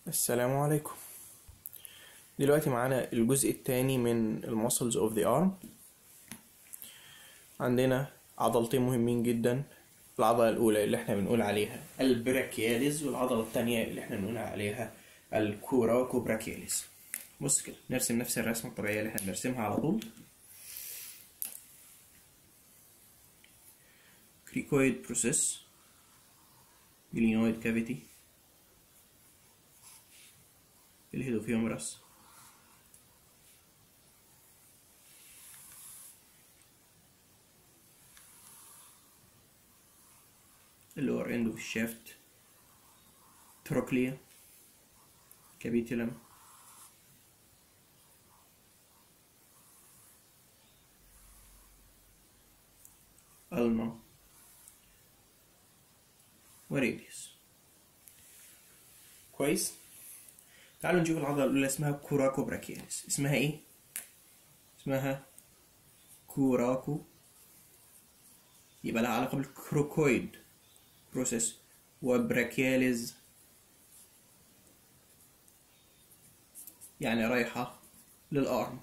السلام عليكم دلوقتي معانا الجزء الثاني من المسلز اوف ذا ارم عندنا عضلتين مهمين جدا العضلة الأولى اللي احنا بنقول عليها البراكياليز والعضلة الثانية اللي احنا بنقول عليها الكوراكو براكياليز بص كده نرسم نفس الرسمة الطبيعية اللي احنا بنرسمها على طول كريكويد بروسيس جلينويد كافيتي الهيدوفيومرس اللور اند اوف الشافت تروكليا كابيتولم الما وريديوس كويس تعالوا نشوف العضلة الأولى اسمها كوراكو براكياليس اسمها إيه؟ اسمها كوراكو يبقى لها علاقة بالكروكويد بروسيس وبراكياليز يعني رايحة للأرم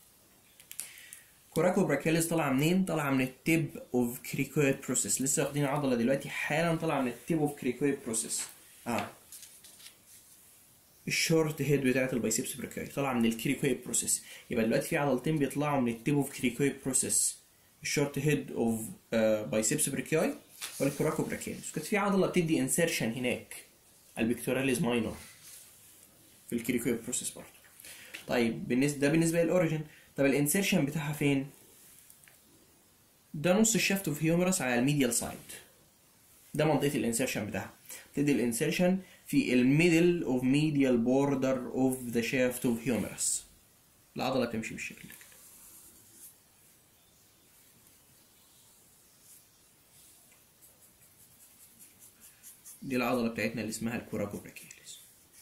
كوراكو براكياليز طالعة منين؟ طالعة من التيب اوف كريكويد بروسيس لسه واخدين عضلة دلوقتي حالا طالعة من التيب اوف كريكويد بروسيس اه الشورت هيد بتاعت البايسبس بريكاي طالعه من الكريكويد بروسيس يبقى دلوقتي في عضلتين بيطلعوا من التيب اوف كريكويد بروسيس الشورت هيد اوف بايسبس بريكاي والكوراكو براكياليس كانت في عضله بتدي انسيرشن هناك البيكتوراليز ماينور في الكريكويد بروسيس برضه طيب بالنسبه ده بالنسبه للاوريجن طب الانسيرشن بتاعها فين ده نص الشافت اوف هيومرس على الميديال سايد ده منطقه الانسيرشن بتاعها تدي الانسيرشن في الميدل اوف ميديال بوردر اوف ذا شافت اوف هيومرس العضله تمشي بالشكل ده كده دي العضله بتاعتنا اللي اسمها الكوراكو براكياليس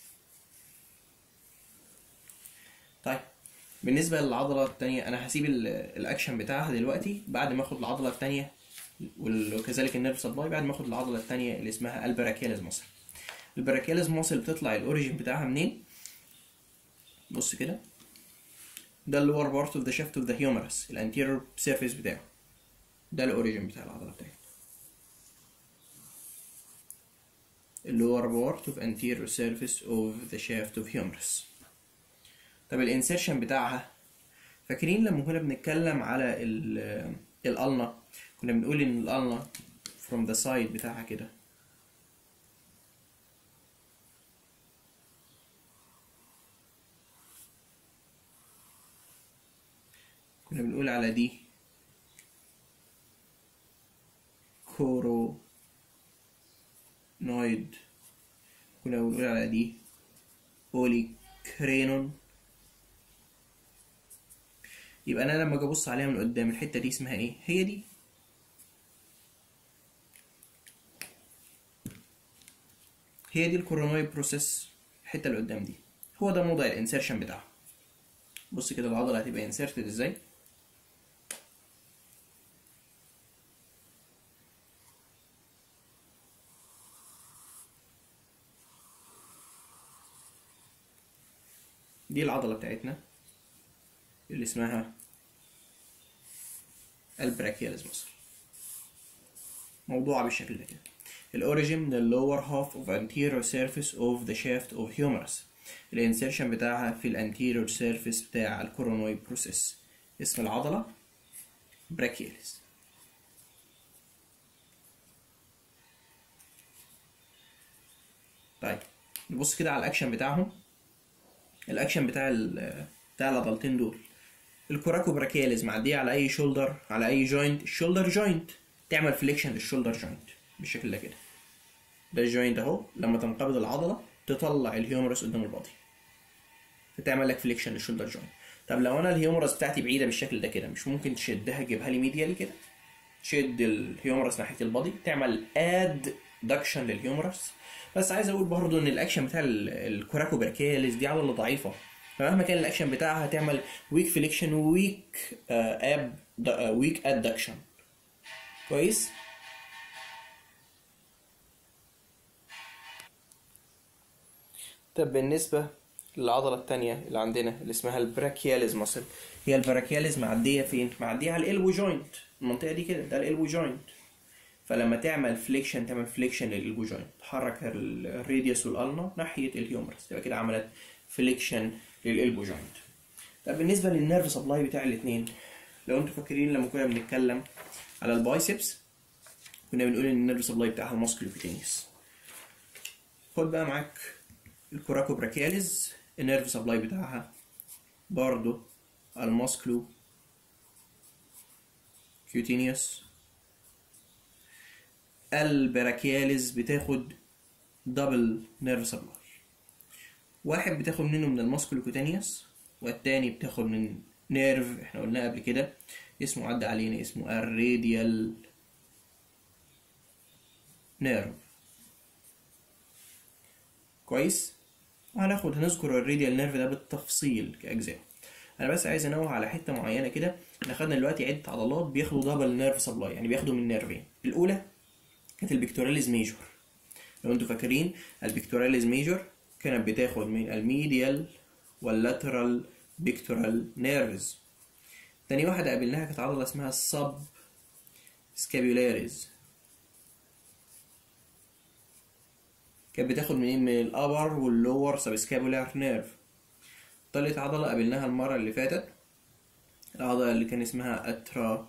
طيب بالنسبه للعضله الثانيه انا هسيب الاكشن بتاعها دلوقتي بعد ما اخد العضله الثانيه وكذلك النيرف سبلاي بعد ما اخد العضله الثانيه اللي اسمها البراكياليز مصر البراكياليز ماسل بتطلع الاوريجين بتاعها منين بص كده ده اللور بارت اوف ذا شافت اوف ذا هيومرس الانتيريور سيرفيس بتاعه ده الاوريجين بتاع العضله بتاعتنا اللور بارت اوف anterior surface of the shaft of humerus طب الانسيرشن بتاعها فاكرين لما كنا بنتكلم على الالنا كنا بنقول ان الالنا from the side بتاعها كده كنا بنقول على دي كورو نويد كنا بنقول على دي بولي كرينون يبقى انا لما اجي ابص عليها من قدام الحته دي اسمها ايه هي دي هي دي الكورونويد بروسيس الحته اللي قدام دي هو ده موضع الانسيرشن بتاعها بص كده العضله هتبقى انسيرتد ازاي دي العضلة بتاعتنا اللي اسمها البراكياليز مصر موضوعة بالشكل ده كده الاوريجين من اللور هاف اوف anterior surface of the shaft of humerus الانسيرشن بتاعها في الانتيريور سيرفيس بتاع الكورونويد بروسيس اسم العضلة براكياليز طيب نبص كده على الاكشن بتاعهم الاكشن بتاع بتاع العضلتين دول الكوراكو براكياليز معديه على اي شولدر على اي جوينت الشولدر جوينت تعمل فليكشن للشولدر جوينت بالشكل ده كده ده الجوينت اهو لما تنقبض العضله تطلع الهيومرس قدام البادي فتعمل لك فليكشن للشولدر جوينت طب لو انا الهيومرس بتاعتي بعيده بالشكل ده كده مش ممكن تشدها تجيبها لي ميديالي كده تشد الهيومرس ناحيه البادي تعمل اد دكشن للهيومرس بس عايز اقول برضو ان الاكشن بتاع الكوراكو براكياليز دي عضله ضعيفه فمهما كان الاكشن بتاعها هتعمل ويك فليكشن ويك اب ويك ادكشن كويس طب بالنسبة للعضلة التانية اللي عندنا اللي اسمها البراكياليز ماسل هي البراكياليز معدية فين؟ معدية على الالبو جوينت المنطقة دي كده ده الالبو جوينت فلما تعمل فليكشن تعمل فليكشن للالبو جوينت تحرك الراديوس والالنا ناحية الهيومرس تبقى كده عملت فليكشن للالبو جوينت طب بالنسبة للنيرف سبلاي بتاع الاتنين لو انتوا فاكرين لما كنا بنتكلم على البايسبس كنا بنقول ان النيرف سبلاي بتاعها ماسكولوكيتينيوس خد بقى معاك الكوراكو براكياليز النيرف سبلاي بتاعها برضو الماسكلو كيوتينيوس البراكياليز بتاخد دبل نيرف سبلاي واحد بتاخد منه من الماسكولو كيوتينيوس والتاني بتاخد من نيرف احنا قلنا قبل كده اسمه عدى علينا اسمه الراديال نيرف كويس وهناخد هنذكر الراديال نيرف ده بالتفصيل كأجزاء انا بس عايز انوه على حته معينه كده احنا خدنا دلوقتي عده عضلات بياخدوا دبل نيرف سبلاي يعني بياخدوا من نيرفين الاولى كانت البيكتوراليز ميجور لو انتوا فاكرين البيكتوراليز ميجور كانت بتاخد من الميديال واللاترال بيكتورال نيرفز تاني واحدة قابلناها كانت عضلة اسمها السب سكابيولاريز كانت بتاخد منين من الابر واللور سبسكابولار نيرف تالت عضلة قابلناها المرة اللي فاتت العضلة اللي كان اسمها اترا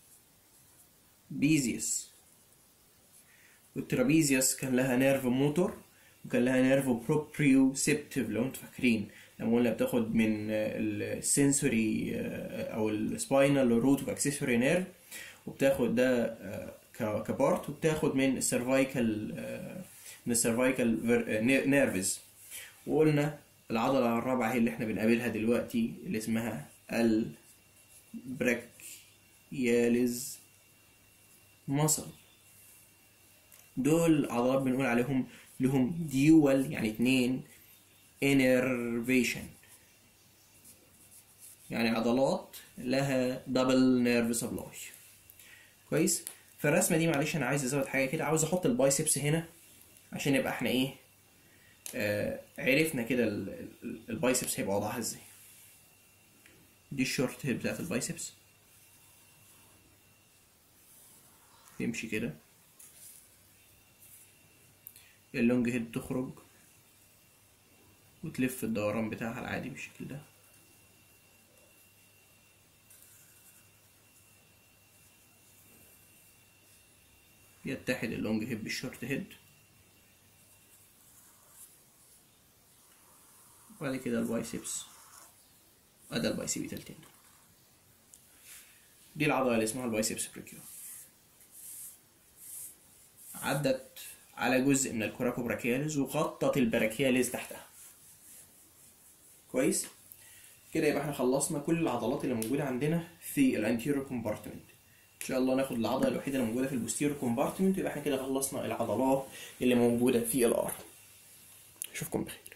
بيزيوس والترابيزيوس كان لها نيرف موتور وكان لها نيرف بروبريوسبتيف لو انتوا فاكرين لما قلنا بتاخد من السنسوري او السباينال روت اوف اكسسوري نيرف وبتاخد ده كبارت وبتاخد من السيرفايكال من السيرفايكال نيرفز وقلنا العضلة الرابعة هي اللي احنا بنقابلها دلوقتي اللي اسمها البراكياليز مصل دول عضلات بنقول عليهم لهم ديوال يعني اتنين innervation يعني عضلات لها دبل نيرف سبلاي كويس في الرسمه دي معلش انا عايز ازود حاجه كده عاوز احط البايسبس هنا عشان يبقى احنا ايه آه عرفنا كده البايسبس هيبقى وضعها ازاي دي الشورت هيد بتاعت البايسبس يمشي كده اللونج هيد تخرج وتلف الدوران بتاعها العادي بالشكل ده يتحد اللونج هيد بالشورت هيد وبعد كده البايسبس ادي البايسيبي تلتين دي العضلة اللي اسمها البايسبس بريكيو عدت على جزء من الكوراكو براكياليز وغطت البراكياليز تحتها كويس كده يبقى احنا خلصنا كل العضلات اللي موجودة عندنا في الانتيريور كومبارتمنت ان شاء الله ناخد العضلة الوحيدة اللي موجودة في البوستيريور كومبارتمنت يبقى احنا كده خلصنا العضلات اللي موجودة في الار اشوفكم بخير